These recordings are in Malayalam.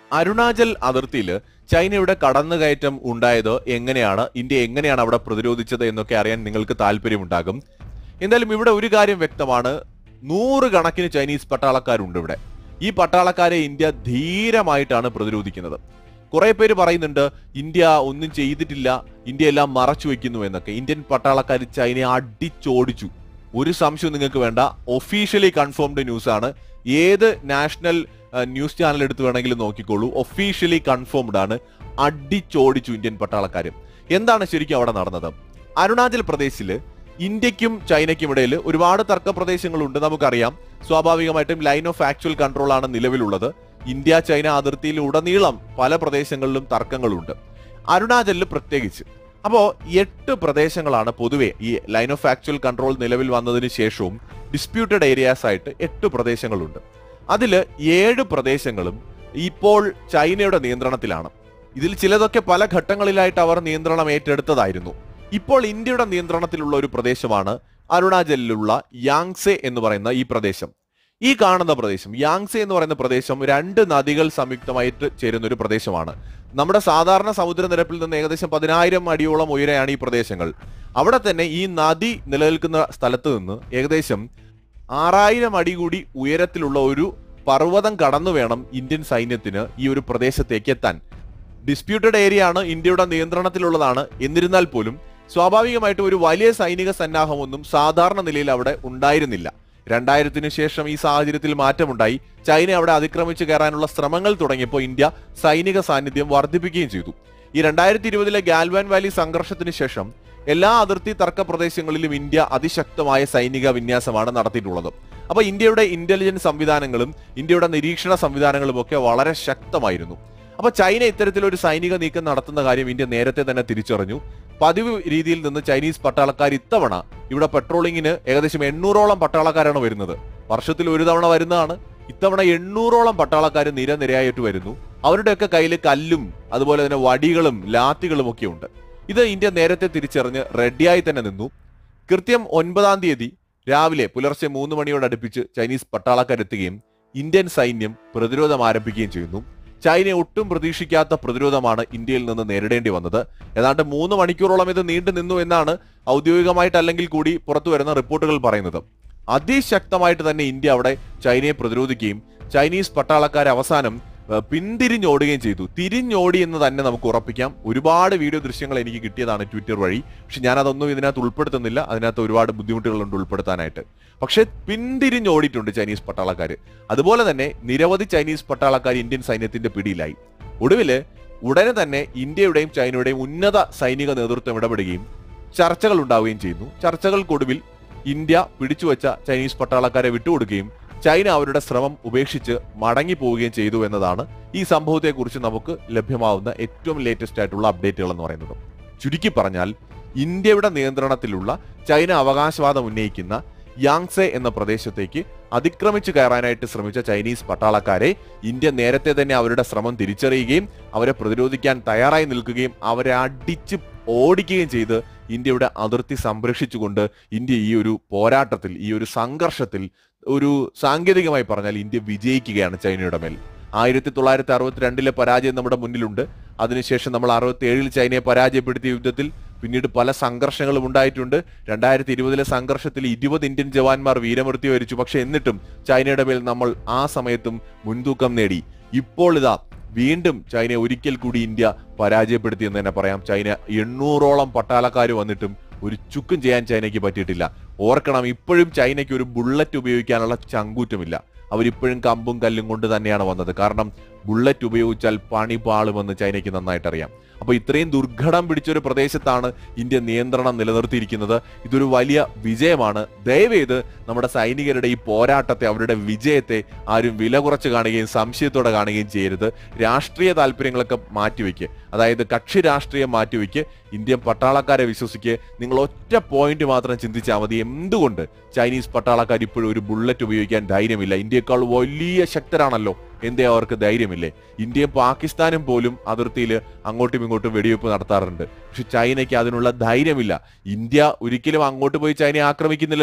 അരുണാചൽ അതിർത്തിയിൽ ചൈനയുടെ കടന്നുകയറ്റം ഉണ്ടായത് എങ്ങനെയാണ് ഇന്ത്യ എങ്ങനെയാണ് അവിടെ പ്രതിരോധിച്ചത് എന്നൊക്കെ അറിയാൻ നിങ്ങൾക്ക് താല്പര്യമുണ്ടാകും എന്തായാലും ഇവിടെ ഒരു കാര്യം വ്യക്തമാണ് നൂറുകണക്കിന് ചൈനീസ് പട്ടാളക്കാരുണ്ട് ഇവിടെ ഈ പട്ടാളക്കാരെ ഇന്ത്യ ധീരമായിട്ടാണ് പ്രതിരോധിക്കുന്നത് കുറെ പേര് പറയുന്നുണ്ട് ഇന്ത്യ ഒന്നും ചെയ്തിട്ടില്ല ഇന്ത്യ എല്ലാം മറച്ചു വെക്കുന്നു എന്നൊക്കെ ഇന്ത്യൻ പട്ടാളക്കാർ ചൈനയെ അടിച്ചോടിച്ചു ഒരു സംശയവും നിങ്ങൾക്ക് വേണ്ട ഒഫീഷ്യലി കൺഫേംഡ് ന്യൂസ് ആണ് ഏത് നാഷണൽ അഹ്, ന്യൂസ് ചാനൽ എടുത്ത് വേണമെങ്കിലും നോക്കിക്കോളൂ ഒഫീഷ്യലി കൺഫേംഡ് ആണ് അടിച്ചോടിച്ചു ഇന്ത്യൻ പട്ടാളക്കാരും എന്താണ് ശരിക്കും അവിടെ നടന്നത് അരുണാചൽ പ്രദേശിൽ ഇന്ത്യക്കും ചൈനയ്ക്കും ഇടയിൽ ഒരുപാട് തർക്ക പ്രദേശങ്ങളുണ്ട് നമുക്കറിയാം സ്വാഭാവികമായിട്ടും ലൈൻ ഓഫ് ആക്ച്വൽ കൺട്രോൾ ആണ് നിലവിലുള്ളത് ഇന്ത്യ ചൈന അതിർത്തിയിൽ ഉടനീളം പല പ്രദേശങ്ങളിലും തർക്കങ്ങളുണ്ട് അരുണാചലിൽ പ്രത്യേകിച്ച് അപ്പോ എട്ട് പ്രദേശങ്ങളാണ് പൊതുവെ ഈ ലൈൻ ഓഫ് ആക്ച്വൽ കൺട്രോൾ നിലവിൽ വന്നതിന് ശേഷവും ഡിസ്പ്യൂട്ടഡ് ഏരിയാസ് ആയിട്ട് എട്ട് പ്രദേശങ്ങളുണ്ട് അതിൽ ഏഴ് പ്രദേശങ്ങളും ഇപ്പോൾ ചൈനയുടെ നിയന്ത്രണത്തിലാണ് ഇതിൽ ചിലതൊക്കെ പല ഘട്ടങ്ങളിലായിട്ട് അവർ നിയന്ത്രണം ഏറ്റെടുത്തതായിരുന്നു ഇപ്പോൾ ഇന്ത്യയുടെ നിയന്ത്രണത്തിലുള്ള ഒരു പ്രദേശമാണ് അരുണാചലിലുള്ള യാങ്സെ എന്ന് പറയുന്ന ഈ പ്രദേശം ഈ കാണുന്ന പ്രദേശം യാങ്സെ എന്ന് പറയുന്ന പ്രദേശം രണ്ട് നദികൾ സംയുക്തമായിട്ട് ചേരുന്ന ഒരു പ്രദേശമാണ് നമ്മുടെ സാധാരണ സമുദ്രനിരപ്പിൽ നിന്ന് ഏകദേശം പതിനായിരം അടിയോളം ഉയരെയാണ് ഈ പ്രദേശങ്ങൾ അവിടെ തന്നെ ഈ നദി നിലനിൽക്കുന്ന സ്ഥലത്ത് നിന്ന് ഏകദേശം ആറായിരം അടി കൂടി ഉയരത്തിലുള്ള ഒരു പർവ്വതം കടന്നു വേണം ഇന്ത്യൻ സൈന്യത്തിന് ഈ ഒരു പ്രദേശത്തേക്ക് എത്താൻ ഡിസ്പ്യൂട്ടഡ് ഏരിയ ആണ് ഇന്ത്യയുടെ നിയന്ത്രണത്തിലുള്ളതാണ് എന്നിരുന്നാൽ പോലും സ്വാഭാവികമായിട്ടും ഒരു വലിയ സൈനിക സന്നാഹമൊന്നും സാധാരണ നിലയിൽ അവിടെ ഉണ്ടായിരുന്നില്ല രണ്ടായിരത്തിന് ശേഷം ഈ സാഹചര്യത്തിൽ മാറ്റമുണ്ടായി ചൈന അവിടെ അതിക്രമിച്ചു കയറാനുള്ള ശ്രമങ്ങൾ തുടങ്ങിയപ്പോൾ ഇന്ത്യ സൈനിക സാന്നിധ്യം വർദ്ധിപ്പിക്കുകയും ചെയ്തു ഈ രണ്ടായിരത്തി ഇരുപതിലെ ഗാൽവാൻ വാലി സംഘർഷത്തിന് ശേഷം എല്ലാ അതിർത്തി തർക്ക പ്രദേശങ്ങളിലും ഇന്ത്യ അതിശക്തമായ സൈനിക വിന്യാസമാണ് നടത്തിയിട്ടുള്ളത് അപ്പൊ ഇന്ത്യയുടെ ഇന്റലിജൻസ് സംവിധാനങ്ങളും ഇന്ത്യയുടെ നിരീക്ഷണ സംവിധാനങ്ങളും ഒക്കെ വളരെ ശക്തമായിരുന്നു അപ്പൊ ചൈന ഇത്തരത്തിലൊരു സൈനിക നീക്കം നടത്തുന്ന കാര്യം ഇന്ത്യ നേരത്തെ തന്നെ തിരിച്ചറിഞ്ഞു പതിവ് രീതിയിൽ നിന്ന് ചൈനീസ് പട്ടാളക്കാർ ഇത്തവണ ഇവിടെ പെട്രോളിങ്ങിന് ഏകദേശം എണ്ണൂറോളം പട്ടാളക്കാരാണ് വരുന്നത് വർഷത്തിൽ ഒരു തവണ വരുന്നതാണ് ഇത്തവണ എണ്ണൂറോളം പട്ടാളക്കാർ നിരനിരയായിട്ട് വരുന്നു അവരുടെയൊക്കെ കയ്യിൽ കല്ലും അതുപോലെ തന്നെ വടികളും ലാത്തികളും ഒക്കെ ഉണ്ട് ഇത് ഇന്ത്യ നേരത്തെ തിരിച്ചറിഞ്ഞ് റെഡിയായി തന്നെ നിന്നു കൃത്യം ഒൻപതാം തീയതി രാവിലെ പുലർച്ചെ മൂന്ന് മണിയോടടുപ്പിച്ച് ചൈനീസ് പട്ടാളക്കാരെത്തുകയും ഇന്ത്യൻ സൈന്യം പ്രതിരോധം ആരംഭിക്കുകയും ചെയ്യുന്നു ചൈന ഒട്ടും പ്രതീക്ഷിക്കാത്ത പ്രതിരോധമാണ് ഇന്ത്യയിൽ നിന്ന് നേരിടേണ്ടി വന്നത് ഏതാണ്ട് മൂന്ന് മണിക്കൂറോളം ഇത് നീണ്ടു നിന്നു എന്നാണ് ഔദ്യോഗികമായിട്ടല്ലെങ്കിൽ കൂടി പുറത്തു വരുന്ന റിപ്പോർട്ടുകൾ പറയുന്നത് അതിശക്തമായിട്ട് തന്നെ ഇന്ത്യ അവിടെ ചൈനയെ പ്രതിരോധിക്കുകയും ചൈനീസ് പട്ടാളക്കാർ അവസാനം ഏഹ്, പിന്തിരിഞ്ഞോടുകയും ചെയ്തു തിരിഞ്ഞോടി എന്ന് തന്നെ നമുക്ക് ഉറപ്പിക്കാം ഒരുപാട് വീഡിയോ ദൃശ്യങ്ങൾ എനിക്ക് കിട്ടിയതാണ് ട്വിറ്റർ വഴി പക്ഷെ ഞാൻ അതൊന്നും ഇതിനകത്ത് ഉൾപ്പെടുത്തുന്നില്ല അതിനകത്ത് ഒരുപാട് ബുദ്ധിമുട്ടുകളുണ്ട് ഉൾപ്പെടുത്താനായിട്ട് പക്ഷെ പിന്തിരിഞ്ഞോടിയിട്ടുണ്ട് ചൈനീസ് പട്ടാളക്കാർ അതുപോലെ തന്നെ നിരവധി ചൈനീസ് പട്ടാളക്കാർ ഇന്ത്യൻ സൈന്യത്തിന്റെ പിടിയിലായി ഒടുവില് ഉടനെ തന്നെ ഇന്ത്യയുടെയും ചൈനയുടെയും ഉന്നത സൈനിക നേതൃത്വം ഇടപെടുകയും ചർച്ചകൾ ഉണ്ടാവുകയും ചെയ്യുന്നു ചർച്ചകൾക്കൊടുവിൽ ഇന്ത്യ പിടിച്ചുവെച്ച ചൈനീസ് പട്ടാളക്കാരെ വിട്ടുകൊടുക്കുകയും ചൈന അവരുടെ ശ്രമം ഉപേക്ഷിച്ച് മടങ്ങി പോവുകയും ചെയ്തു എന്നതാണ് ഈ സംഭവത്തെക്കുറിച്ച് നമുക്ക് ലഭ്യമാവുന്ന ഏറ്റവും ലേറ്റസ്റ്റ് ആയിട്ടുള്ള അപ്ഡേറ്റുകൾ എന്ന് പറയുന്നത് ചുരുക്കി പറഞ്ഞാൽ ഇന്ത്യയുടെ നിയന്ത്രണത്തിലുള്ള ചൈന അവകാശവാദം ഉന്നയിക്കുന്ന യാങ്സെ എന്ന പ്രദേശത്തേക്ക് അതിക്രമിച്ചു കയറാനായിട്ട് ശ്രമിച്ച ചൈനീസ് പട്ടാളക്കാരെ ഇന്ത്യ നേരത്തെ തന്നെ അവരുടെ ശ്രമം തിരിച്ചറിയുകയും അവരെ പ്രതിരോധിക്കാൻ തയ്യാറായി നിൽക്കുകയും അവരെ അടിച്ച് ഓടിക്കുകയും ചെയ്ത് ഇന്ത്യയുടെ അതിർത്തി സംരക്ഷിച്ചുകൊണ്ട് ഇന്ത്യ ഈ ഒരു പോരാട്ടത്തിൽ ഈ ഒരു സംഘർഷത്തിൽ ഒരു സാങ്കേതികമായി പറഞ്ഞാൽ ഇന്ത്യ വിജയിക്കുകയാണ് ചൈനയുടെ മേൽ ആയിരത്തി തൊള്ളായിരത്തി അറുപത്തിരണ്ടിലെ പരാജയം നമ്മുടെ മുന്നിലുണ്ട് അതിനുശേഷം നമ്മൾ അറുപത്തി ഏഴിൽ ചൈനയെ പരാജയപ്പെടുത്തിയ യുദ്ധത്തിൽ പിന്നീട് പല സംഘർഷങ്ങളും ഉണ്ടായിട്ടുണ്ട് രണ്ടായിരത്തി ഇരുപതിലെ സംഘർഷത്തിൽ ഇരുപത് ഇന്ത്യൻ ജവാന്മാർ വീരമൃത്യു വരിച്ചു പക്ഷെ എന്നിട്ടും ചൈനയുടെ മേൽ നമ്മൾ ആ സമയത്തും മുൻതൂക്കം നേടി ഇപ്പോൾ ഇതാ വീണ്ടും ചൈന ഒരിക്കൽ കൂടി ഇന്ത്യ പരാജയപ്പെടുത്തി എന്ന് തന്നെ പറയാം ചൈന എണ്ണൂറോളം പട്ടാളക്കാർ വന്നിട്ടും ഒരു ചുക്കും ചെയ്യാൻ ചൈനയ്ക്ക് പറ്റിയിട്ടില്ല ഓർക്കണം ഇപ്പോഴും ചൈനയ്ക്ക് ഒരു ബുള്ളറ്റ് ഉപയോഗിക്കാനുള്ള ചങ്കൂറ്റമില്ല അവരിപ്പോഴും കമ്പും കല്ലും കൊണ്ട് തന്നെയാണ് വന്നത് കാരണം ബുള്ളറ്റ് ഉപയോഗിച്ചാൽ പണി പാളുമെന്ന് ചൈനയ്ക്ക് നന്നായിട്ട് അറിയാം അപ്പൊ ഇത്രയും ദുർഘടം പിടിച്ചൊരു പ്രദേശത്താണ് ഇന്ത്യ നിയന്ത്രണം നിലനിർത്തിയിരിക്കുന്നത് ഇതൊരു വലിയ വിജയമാണ് ദയവേത് നമ്മുടെ സൈനികരുടെ ഈ പോരാട്ടത്തെ അവരുടെ വിജയത്തെ ആരും വില കുറച്ച് കാണുകയും സംശയത്തോടെ കാണുകയും ചെയ്യരുത് രാഷ്ട്രീയ താല്പര്യങ്ങളൊക്കെ മാറ്റിവെക്ക് അതായത് കക്ഷി രാഷ്ട്രീയം മാറ്റിവെക്ക് ഇന്ത്യൻ പട്ടാളക്കാരെ വിശ്വസിക്ക് നിങ്ങൾ ഒറ്റ പോയിന്റ് മാത്രം ചിന്തിച്ചാൽ മതി എന്തുകൊണ്ട് ചൈനീസ് പട്ടാളക്കാർ ഇപ്പോഴും ഒരു ബുള്ളറ്റ് ഉപയോഗിക്കാൻ ധൈര്യമില്ല ഇന്ത്യയേക്കാൾ വലിയ ശക്തരാണല്ലോ എന്തേ അവർക്ക് ധൈര്യമില്ലേ ഇന്ത്യയും പാകിസ്ഥാനും പോലും അതിർത്തിയിൽ അങ്ങോട്ടും ഇങ്ങോട്ടും വെടിവെപ്പ് നടത്താറുണ്ട് പക്ഷെ ചൈനയ്ക്ക് അതിനുള്ള ധൈര്യമില്ല ഇന്ത്യ ഒരിക്കലും അങ്ങോട്ട് പോയി ചൈനയെ ആക്രമിക്കുന്നില്ലല്ലോ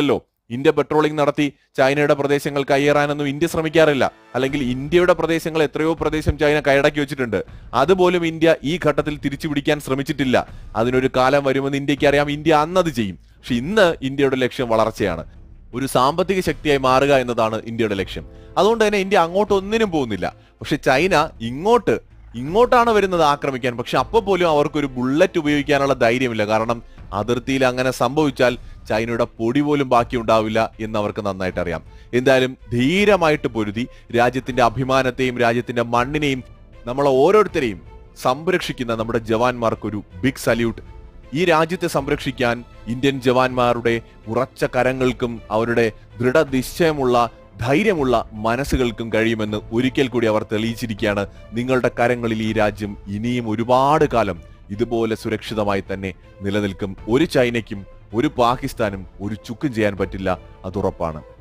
ഇന്ത്യ പെട്രോളിംഗ് നടത്തി ചൈനയുടെ പ്രദേശങ്ങൾ കയ്യേറാനൊന്നും ഇന്ത്യ ശ്രമിക്കാറില്ല അല്ലെങ്കിൽ ഇന്ത്യയുടെ പ്രദേശങ്ങൾ എത്രയോ പ്രദേശം ചൈന കൈയടക്കി വെച്ചിട്ടുണ്ട് അതുപോലും ഇന്ത്യ ഈ ഘട്ടത്തിൽ തിരിച്ചു പിടിക്കാൻ ശ്രമിച്ചിട്ടില്ല അതിനൊരു കാലം വരുമെന്ന് ഇന്ത്യക്ക് അറിയാം ഇന്ത്യ അന്നത് ചെയ്യും പക്ഷെ ഇന്ന് ഇന്ത്യയുടെ ലക്ഷ്യം വളർച്ചയാണ് ഒരു സാമ്പത്തിക ശക്തിയായി മാറുക എന്നതാണ് ഇന്ത്യയുടെ ലക്ഷ്യം അതുകൊണ്ട് തന്നെ ഇന്ത്യ അങ്ങോട്ട് ഒന്നിനും പോകുന്നില്ല പക്ഷെ ചൈന ഇങ്ങോട്ട് ഇങ്ങോട്ടാണ് വരുന്നത് ആക്രമിക്കാൻ പക്ഷെ അപ്പോൾ പോലും അവർക്കൊരു ബുള്ളറ്റ് ഉപയോഗിക്കാനുള്ള ധൈര്യമില്ല കാരണം അതിർത്തിയിൽ അങ്ങനെ സംഭവിച്ചാൽ ചൈനയുടെ പൊടി പോലും ബാക്കി ഉണ്ടാവില്ല എന്ന് അവർക്ക് നന്നായിട്ട് അറിയാം എന്തായാലും ധീരമായിട്ട് പൊരുതി രാജ്യത്തിന്റെ അഭിമാനത്തെയും രാജ്യത്തിന്റെ മണ്ണിനെയും നമ്മളെ ഓരോരുത്തരെയും സംരക്ഷിക്കുന്ന നമ്മുടെ ജവാന്മാർക്കൊരു ബിഗ് സല്യൂട്ട് ഈ രാജ്യത്തെ സംരക്ഷിക്കാൻ ഇന്ത്യൻ ജവാന്മാരുടെ ഉറച്ച കരങ്ങൾക്കും അവരുടെ ദൃഢനിശ്ചയമുള്ള ധൈര്യമുള്ള മനസ്സുകൾക്കും കഴിയുമെന്ന് ഒരിക്കൽ കൂടി അവർ തെളിയിച്ചിരിക്കുകയാണ് നിങ്ങളുടെ കരങ്ങളിൽ ഈ രാജ്യം ഇനിയും ഒരുപാട് കാലം ഇതുപോലെ സുരക്ഷിതമായി തന്നെ നിലനിൽക്കും ഒരു ചൈനയ്ക്കും ഒരു പാകിസ്ഥാനും ഒരു ചുക്കും ചെയ്യാൻ പറ്റില്ല അതുറപ്പാണ്